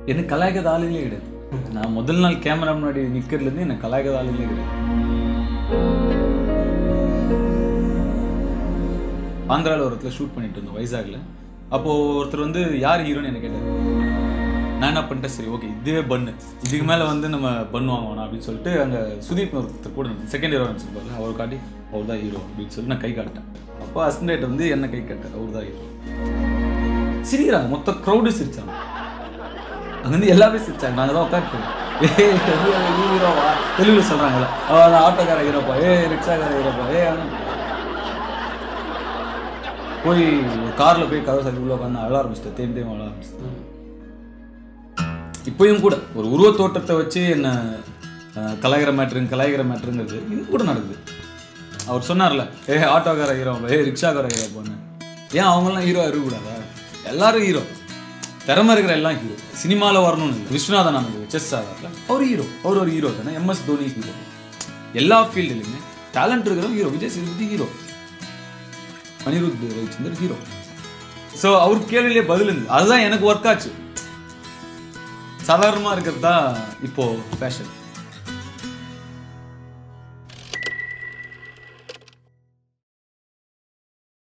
எனக்கு கலாய்க்காத ஆளுங்களே கிடையாது நான் முதல் நாள் கேமரா முன்னாடி நிற்கிறதுலேருந்து எனக்கு கலாய்க்காத ஆளுங்களே கிடையாது ஆந்திராவில் ஒரு இடத்துல ஷூட் பண்ணிட்டு இருந்தோம் வைசாக்ல அப்போது ஒருத்தர் வந்து யார் ஹீரோன்னு எனக்கு கேட்டார் நான் என்ன பண்ணிட்டேன் சரி ஓகே இதுவே பண்ணு இதுக்கு மேலே வந்து நம்ம பன் வாங்கணும் அப்படின்னு சொல்லிட்டு அங்கே சுதீப் ஒருத்தர் கூட செகண்ட் ஹீரோ நினச்சிருப்பாரு அவர் காட்டி அவர் தான் ஹீரோ அப்படின்னு சொல்லி நான் கை காட்டேன் அப்போ அசிஸ்டன்ட் வந்து என்ன கை காட்டார் அவர் தான் ஹீரோ சிரிக்கிறாங்க மொத்த க்ரௌடு சிரிச்சாங்க அங்க வந்து எல்லாமே சிரிச்சாங்க நாங்கள் தான் உட்காந்துருக்கோம் ஏ ஹீரோவா தெலுங்குல சொல்கிறாங்கல்ல அவன் ஆட்டோக்கார ஹீரோப்பா ஏ ரிக்ஷாக்கார ஹீரோப்பா ஏ அவன் போய் காரில் போய் கதவை சாத்தி உள்ள உட்காந்து அழ ஆரம்பிச்சிட்டேன் தேம்பி தேம்பி அழ ஆரம்பிச்சிட்டேன் இப்பயும் கூட ஒரு உருவத் தோற்றத்தை வச்சு என்ன அஹ், கலாய்கிற மேட்ருங்க கலாய்கிற மேட்ருங்கிறது இன்னும் கூட நடக்குது அவர் சொன்னார்ல ஏ ஆட்டோக்கார ஹீரோ ஏ ரிக்ஷாக்கார ஹீரோ பொண்ணு ஏன் அவங்களாம் ஹீரோ இருக்கக்கூடாதா எல்லாரும் ஹீரோ திறமை இருக்கிற எல்லாம் ஹீரோ சினிமாவில் வரணும்னு இல்லை. விஸ்வநாதன் நமக்கு செஸ் ஆகிறார்ல அவர் ஹீரோ அவர் ஒரு ஹீரோ தானே எம்எஸ் தோனி ஹீரோ எல்லா ஃபீல்டுலையுமே டேலண்ட் இருக்கிறவங்க hero Vijay Sethupathi hero Anirudh Ravichander hero so அவர் கேள்வியிலே பதில் இருந்தது அதுதான் எனக்கு ஒர்க் ஆச்சு சாதாரணமாக இருக்கிறது தான் இப்போ ஃபேஷன்